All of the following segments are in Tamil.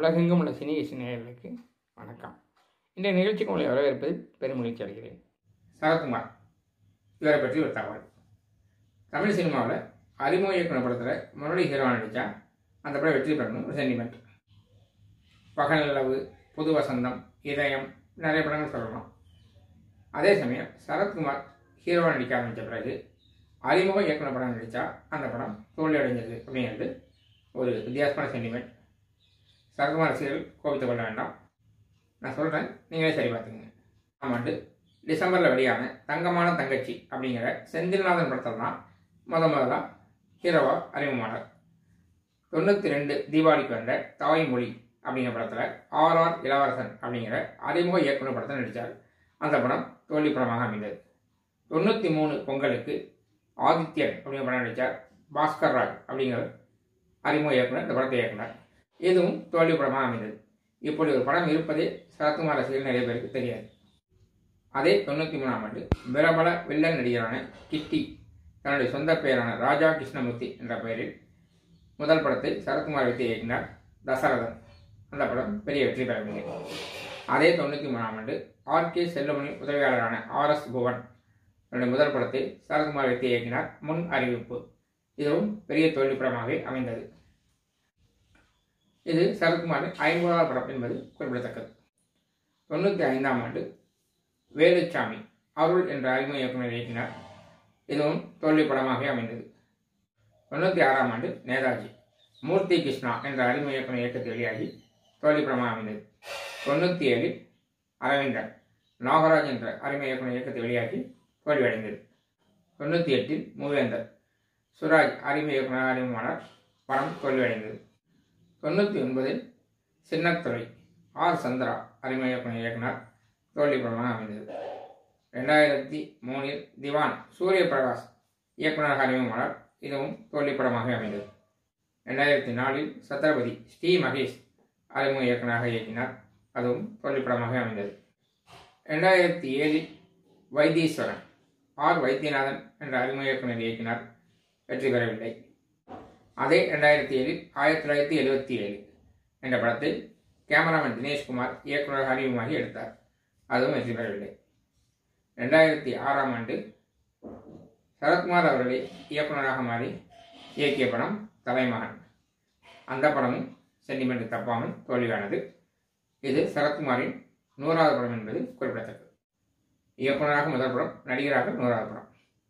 உலகெங்கும் உள்ள சினி இசை நேயர்களுக்கு வணக்கம் இந்த நிகழ்ச்சிக்கு உங்களை வரவேற்பதில் பெரும் மகிழ்ச்சி அடைகிறேன் சரத்குமார் இவரை பற்றி ஒரு தகவல் தமிழ் சினிமாவில் அறிமுக இயக்குனர் படத்தில் முரளி ஹீரோவாக நடித்தா அந்த படம் வெற்றி பெறணும் ஒரு சென்டிமெண்ட் பகல் நிலவு புது வசந்தம் இதயம் நிறைய படங்கள் சொல்லலாம் அதே சமயம் சரத்குமார் ஹீரோவாக நடிக்க ஆரம்பித்த பிறகு அறிமுக இயக்குனர் படம் நடித்தா அந்த படம் தோல்வி அடைஞ்சது அப்படிங்கிறது ஒரு வித்தியாசமான சென்டிமெண்ட் சரத்குமார் ரசிகர்கள் கோபித்துக் கொள்ள வேண்டாம் நான் சொல்கிறேன் நீங்களே சரி பார்த்துக்கங்க ஆமாண்டு டிசம்பரில் வெளியான தங்கமான தங்கச்சி அப்படிங்கிற செந்தில்நாதன் படத்தில் தான் முத முதலாக ஹீரோவாக அறிமுகமானார் தொண்ணூற்றி ரெண்டு தீபாவளிக்கு வந்த தாய்மொழி அப்படிங்கிற படத்தில் ஆர்ஆர் இளவரசன் அப்படிங்கிற அறிமுக இயக்குனர் படத்தை நடித்தார் அந்த படம் தோல்வி படமாக அமைந்தது தொண்ணூற்றி மூணு பொங்கலுக்கு ஆதித்யன் அப்படிங்கிற படம் நடித்தார் பாஸ்கர் ராஜ் அப்படிங்கிற அறிமுக இயக்குனர் இந்த படத்தை இயக்குனர் இதுவும் தோல்வி படமாக அமைந்தது இப்படி ஒரு படம் இருப்பதே சரத்குமார் ரசிகர்கள் நிறைய பேருக்கு தெரியாது அதே தொண்ணூற்றி மூணாம் ஆண்டு பிரபல வில்லன் நடிகரான கிட்டி தன்னுடைய சொந்த பெயரான ராஜா கிருஷ்ணமூர்த்தி என்ற பெயரில் முதல் படத்தை சரத்குமார் வைத்து இயக்கினார் தசரதன் அந்த படம் பெரிய வெற்றி பெறவில்லை அதே தொண்ணூற்றி மூணாம் ஆண்டு ஆர் கே செல்வமணி உதவியாளரான ஆர் எஸ் புவன் தன்னுடைய முதல் படத்தை சரத்குமார் வைத்து இயக்கினார் முன் அறிவிப்பு இதுவும் பெரிய தோல்வி படமாகவே அமைந்தது இது சரத்குமாரின் ஐம்பதாவது படம் என்பது குறிப்பிடத்தக்கது தொண்ணூற்றி ஐந்தாம் ஆண்டு வேலுச்சாமி அருள் என்ற அறிமுக இயக்குனர் இயக்கினார் இதுவும் தோல்வி படமாக அமைந்தது தொண்ணூற்றி ஆறாம் ஆண்டு நேதாஜி மூர்த்தி கிருஷ்ணா என்ற அறிமுக இயக்குனர் இயக்கத்தில் வெளியாகி தோல்வி படமாக அமைந்தது தொண்ணூற்றி ஏழில் அரவிந்தன் நாகராஜ் என்ற அறிமுக இயக்குனர் இயக்கத்தில் வெளியாகி தோல்வியடைந்தது தொண்ணூற்றி எட்டில் மூவேந்தர் சுராஜ் அறிமுக இயக்குனர் அறிமுகமானார் படம் தோல்வியடைந்தது தொண்ணூற்றி ஒன்பதில் சின்னத்துறை ஆர் சந்திரா அறிமுக இயக்குனர் இயக்குனர் தோல்வி படமாக அமைந்தது ரெண்டாயிரத்தி மூணில் திவான் சூரிய பிரகாஷ் இயக்குநராக அறிமுகமானார் இதுவும் தோல்வி படமாக அமைந்தது ரெண்டாயிரத்தி நாலில் சத்ரபதி ஸ்ரீ மகேஷ் அறிமுக இயக்குநராக இயக்கினார் அதுவும் தோல்வி படமாக அமைந்தது ரெண்டாயிரத்தி ஏழில் வைத்தீஸ்வரன் ஆர் வைத்தியநாதன் என்ற அறிமுக இயக்குனர் இயக்கினார் வெற்றி பெறவில்லை அதே ரெண்டாயிரத்தி ஏழில் ஆயிரத்தி தொள்ளாயிரத்தி எழுபத்தி ஏழு என்ற படத்தை கேமராமேன் தினேஷ்குமார் இயக்குநராக அறிமுகமாகி எடுத்தார் அதுவும் வெற்றி பெறவில்லை ரெண்டாயிரத்தி ஆறாம் ஆண்டு சரத்குமார் அவர்களை இயக்குநராக மாறி இயக்கிய படம் தலைமகன் அந்த படமும் சென்டிமெண்ட் தப்பாமல் தோல்வியானது இது சரத்குமாரின் நூறாவது படம் என்பது குறிப்பிடத்தக்கது இயக்குநராக முதல் படம் நடிகராக நூறாவது படம்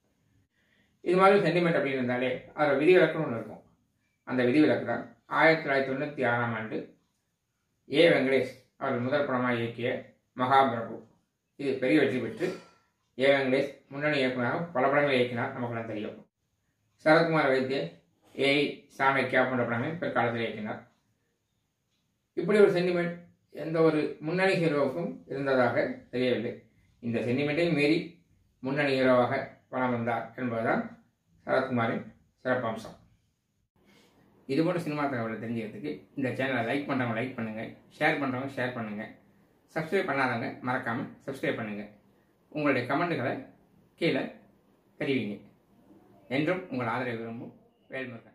இது மாதிரி சென்டிமெண்ட் அப்படின்னு இருந்தாலே அதில் விதிவிலக்குன்னு ஒன்று இருக்கும் அந்த விதிவிலக்கு தான் ஆயிரத்தி தொள்ளாயிரத்தி தொண்ணூற்றி ஆறாம் ஆண்டு ஏ வெங்கடேஷ் அவர் முதல் படமாக இயக்கிய மகாபிரபு இது பெரிய வெற்றி பெற்று ஏ வெங்கடேஷ் முன்னணி இயக்குநராக பல படங்களை இயக்கினார் நமக்குலாம் தெரியும் சரத்குமார் வைத்திய ஏஐ சாணக்கியா போன்ற படங்களை பிற்காலத்தில் இயக்கினார் இப்படி ஒரு சென்டிமெண்ட் எந்த ஒரு முன்னணி ஹீரோவுக்கும் இருந்ததாக தெரியவில்லை இந்த சென்டிமெண்ட்டையும் மீறி முன்னணி ஹீரோவாக பணம் வந்தார் என்பதுதான் சரத்குமாரின் சிறப்பம்சம் இதுபோன்ற சினிமா தகவலை தெரிஞ்சுக்கிறதுக்கு இந்த சேனலை லைக் பண்ணுறவங்க லைக் பண்ணுங்கள் ஷேர் பண்ணுறவங்க ஷேர் பண்ணுங்கள் சப்ஸ்கிரைப் பண்ணாதவங்க மறக்காமல் சப்ஸ்கிரைப் பண்ணுங்கள் உங்களுடைய கமெண்ட்டுகளை கீழே தெரிவிங்க என்றும் உங்கள் ஆதரவு விரும்பும் வேல்முருகன்